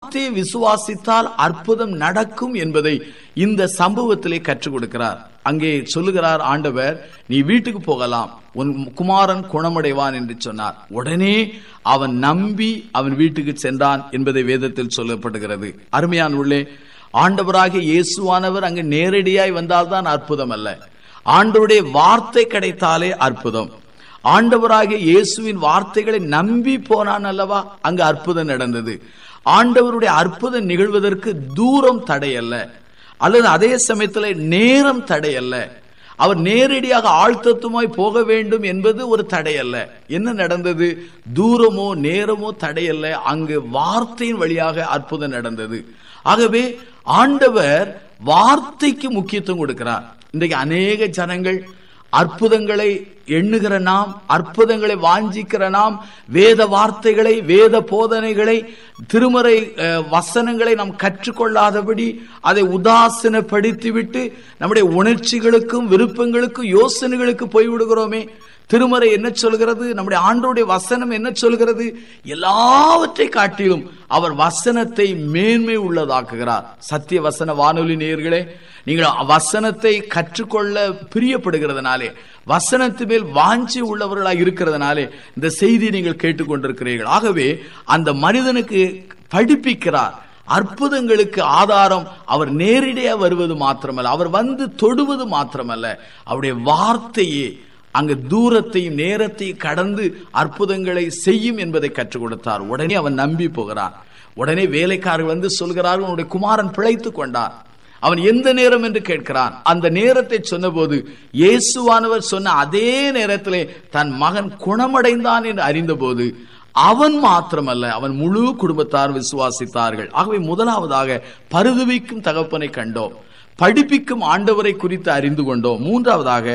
வார்த்தையை விசுவாசித்தால் அற்புதம் நடக்கும் என்பதை இந்த சம்பவத்திலே கற்றுக் கொடுக்கிறார் அங்கே சொல்லுகிறார் ஆண்டவர் நீ வீட்டுக்கு போகலாம் உன் குமாரன் குணமடைவான் என்று சொன்னார் உடனே அவன் நம்பி அவன் வீட்டுக்கு சென்றான் என்பதை வேதத்தில் சொல்லப்படுகிறது அருமையான உள்ளே ஆண்டவராகிய இயேசுவானவர் அங்கு நேரடியாய் வந்தால்தான் அற்புதம் அல்ல ஆண்டவருடைய வார்த்தை கிடைத்தாலே அற்புதம் ஆண்டவராகிய இயேசுவின் வார்த்தைகளை நம்பி போனான் அல்லவா அங்கு அற்புதம் நடந்தது ஆண்டவருடைய அற்புதம் நிகழ்வதற்கு தூரம் தடையல்ல அல்லது அதே சமயத்தில் நேரம் தடையல்ல அவர் நேரடியாக ஆழ்த்தத்துமாய் போக வேண்டும் என்பது ஒரு தடையல்ல என்ன நடந்தது தூரமோ நேரமோ தடையல்ல அங்கு வார்த்தையின் வழியாக அற்புதம் நடந்தது ஆகவே ஆண்டவர் வார்த்தைக்கு முக்கியத்துவம் கொடுக்கிறார் இன்றைக்கு அநேக ஜனங்கள் அற்புதங்களை எண்ணுகிற நாம் அற்புதங்களை வாஞ்சிக்கிற நாம் வேத வார்த்தைகளை வேத போதனைகளை திருமறை அஹ், வசனங்களை நாம் கற்றுக்கொள்ளாதபடி அதை உதாசீனப்படுத்திவிட்டு நம்முடைய உணர்ச்சிகளுக்கும் விருப்பங்களுக்கும் யோசனைகளுக்கு போய்விடுகிறோமே திருமறை என்ன சொல்கிறது நம்முடைய ஆண்டோடைய வசனம் என்ன சொல்கிறது எல்லாவற்றை காட்டிலும் அவர் வசனத்தை மேன்மை உள்ளதாக்குகிறார் சத்திய வசன வானொலி நேயர்களே நீங்கள் வசனத்தை கற்றுக்கொள்ள பிரியப்படுகிறதுனாலே வசனத்து மேல் வாஞ்சி உள்ளவர்களாக இருக்கிறதுனாலே இந்த செய்தி நீங்கள் கேட்டுக்கொண்டிருக்கிறீர்கள் ஆகவே அந்த மனிதனுக்கு படிப்பிக்கிறார் அற்புதங்களுக்கு ஆதாரம் அவர் நேரடியாக வருவது மாத்திரமல்ல அவர் வந்து தொடுவது மாத்திரமல்ல அவருடைய வார்த்தையே அங்கு தூரத்தையும் நேரத்தையும் கடந்து அற்புதங்களை செய்யும் என்பதை கற்றுக் கொடுத்தார் உடனே அவன் நம்பி போகிறான் உடனே வேலைக்காரர்கள் வந்து சொல்கிறார்கள் உன்னுடைய குமாரன் பிழைத்துக் கொண்டார் அவன் எந்த நேரம் என்று கேட்கிறான் அந்த நேரத்தை சொன்னபோது இயேசுவானவர் சொன்ன அதே நேரத்திலே தன் மகன் குணமடைந்தான் என்று அறிந்தபோது அவன் மாத்திரமல்ல அவன் முழு குடும்பத்தார் விசுவாசித்தார்கள் ஆகவே முதலாவதாக பருதுவிக்கும் தகப்பனை கண்டோம் படிப்பிக்கும் ஆண்டவரை குறித்து அறிந்து கொண்டோம் மூன்றாவதாக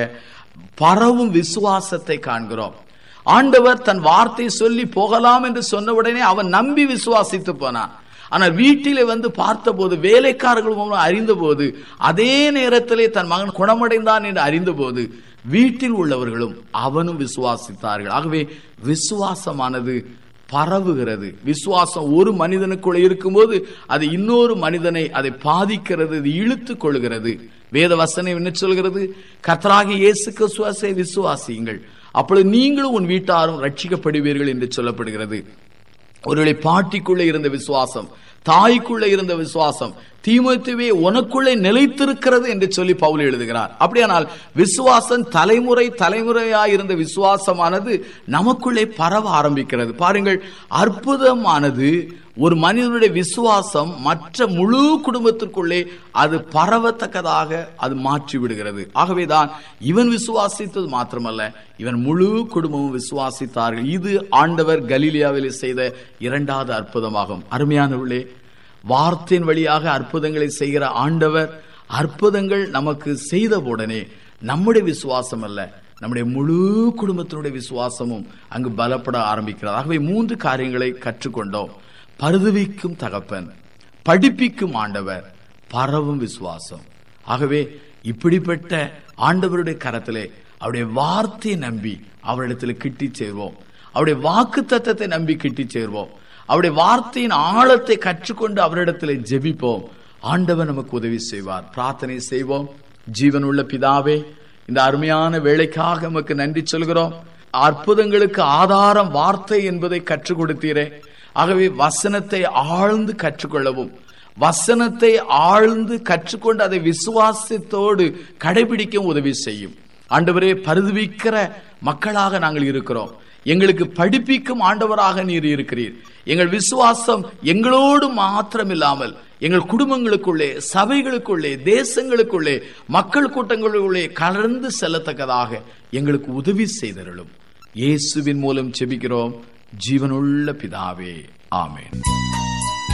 பரவும் விசுவாசத்தை காண்கிறோம் ஆண்டவர் தன் வார்த்தை சொல்லி போகலாம் என்று சொன்னவுடனே அவன் நம்பி விசுவாசித்து போனான் ஆனால் வீட்டிலே வந்து பார்த்தபோது வேலைக்காரர்களும் அறிந்தபோது அதே நேரத்திலே தன் மகன் குணமடைந்தான் என்று அறிந்தபோது வீட்டில் உள்ளவர்களும் அவனும் விசுவாசித்தார்கள் ஆகவே விசுவாசமானது பரவுகிறது விசுவாசம் ஒரு மனிதனுக்குள்ள இருக்கும்போது அது இன்னொரு மனிதனை அதை பாதிக்கிறது அது இழுத்துக் கொள்கிறது வேத வசனம் என்ன சொல்கிறது கர்த்தராகிய இயேசு கிறிஸ்துவாசை விசுவாசியுங்கள் அப்பொழுது நீங்களும் உன் வீட்டாரும் ரட்சிக்கப்படுவீர்கள் என்று சொல்லப்படுகிறது ஒருவேளை பாட்டிக்குள்ளே இருந்த விசுவாசம் தாய்க்குள்ளே இருந்த விசுவாசம் தீமத்துவே உனக்குள்ளே நிலைத்திருக்கிறது என்று சொல்லி பவுல் எழுதுகிறார் அப்படியானால் விசுவாசம் தலைமுறை தலைமுறையாய் இருந்த விசுவாசமானது நமக்குள்ளே பரவ ஆரம்பிக்கிறது பாருங்கள் அற்புதமானது ஒரு மனிதனுடைய விசுவாசம் மற்ற முழு குடும்பத்திற்குள்ளே அது பரவத்தக்கதாக அது மாற்றி விடுகிறது ஆகவேதான் இவன் விசுவாசித்தது மாத்திரமல்ல இவன் முழு குடும்பமும் விசுவாசித்தார்கள் இது ஆண்டவர் கலீலியாவில் செய்த இரண்டாவது அற்புதமாகும் அருமையானவர்களே வார்த்தையின் வழியாக அற்புதங்களை செய்கிற ஆண்டவர் அற்புதங்கள் நமக்கு செய்த உடனே நம்முடைய விசுவாசம் அல்ல நம்முடைய முழு குடும்பத்தினுடைய விசுவாசமும் அங்கு பலப்பட ஆரம்பிக்கிறது ஆகவே மூன்று காரியங்களை கற்றுக்கொண்டோம் பருதுவிக்கும் தகப்பன் படிப்பிக்கும் ஆண்டவர் பரவும் விசுவாசம் ஆகவே இப்படிப்பட்ட ஆண்டவருடைய கரத்திலே அவருடைய வார்த்தையை நம்பி அவரிடத்தில் கிட்டி சேர்வோம் அவருடைய வாக்கு தத்தத்தை நம்பி கிட்டி சேர்வோம் அவருடைய வார்த்தையின் ஆழத்தை கற்றுக்கொண்டு அவரிடத்தில் ஜெபிப்போம் ஆண்டவர் நமக்கு உதவி செய்வார் பிரார்த்தனை செய்வோம் ஜீவனுள்ள பிதாவே இந்த அருமையான வேலைக்காக நமக்கு நன்றி சொல்கிறோம் அற்புதங்களுக்கு ஆதாரம் வார்த்தை என்பதை கற்றுக் கொடுத்தீரே ஆகவே வசனத்தை ஆழ்ந்து கற்றுக்கொள்ளவும் வசனத்தை ஆழ்ந்து கற்றுக்கொண்டு அதை விசுவாசத்தோடு கடைபிடிக்க உதவி செய்யும் ஆண்டவரே பருதுவிக்கிற மக்களாக நாங்கள் இருக்கிறோம் எங்களுக்கு படிப்பிக்கும் ஆண்டவராக நீர் இருக்கிறீர் எங்கள் விசுவாசம் எங்களோடு மாத்திரமில்லாமல் எங்கள் குடும்பங்களுக்குள்ளே சபைகளுக்குள்ளே தேசங்களுக்குள்ளே மக்கள் கூட்டங்களுக்குள்ளே கலந்து செல்லத்தக்கதாக எங்களுக்கு உதவி செய்தருளும் இயேசுவின் மூலம் செபிக்கிறோம் ஜீவனுள்ள பிதாவே ஆமென்